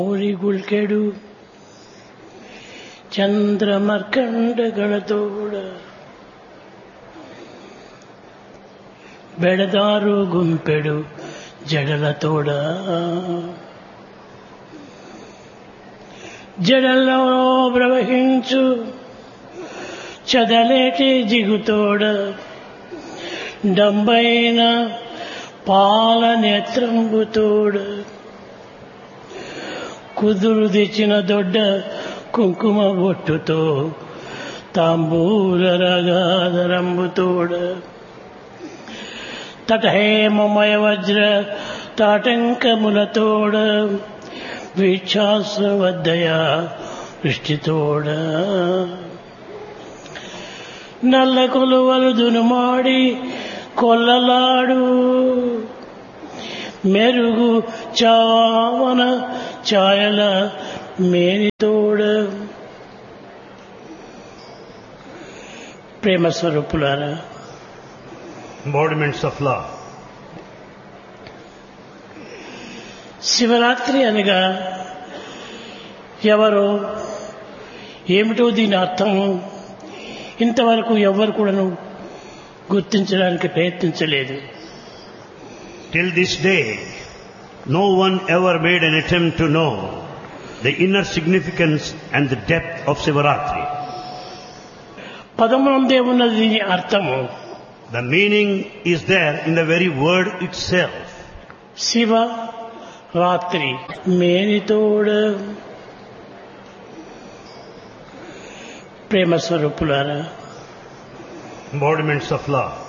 ಊರಿ ಗುಳ್ಕೆಡು ಚಂದ್ರಮರ್ಕಂಡಗಳತೋಡ ಬೆಳೆದಾರು ಗುಂపెడు జడలతోడ జడల్లో ప్రవహించు చదలేటి జిగుతోడ డంబైన పాల నేత్రంబుతోడ కుదురు తెచ్చిన దొడ్డ కుంకుమ బొట్టుతో తాంబూల రగాదరంబుతోడ తటహేమమయ వజ్ర తాటంకములతోడ వీక్షాసవద్దయ దృష్టితోడ నల్ల కొలువలు దునుమాడి కొల్లలాడు మెరుగు చావన ఛాయల మేనితోడ ప్రేమ స్వరూపులారా embodiments of love. శివరాత్రి అనగా ఎవరో ఏమిటో దీని అర్థం ఇంతవరకు ఎవ్వరు కూడాను గుర్తించడానికి ప్రయత్నించలేదు Till this day, no one ever made an attempt to know the inner significance and the depth of Sivaratri. పదమునందే ఉన్నది దీని అర్థము The meaning is there in the very word itself. Shiva రాత్రి మేనితోడ ప్రేమ స్వరూపులారా Embodiments of love.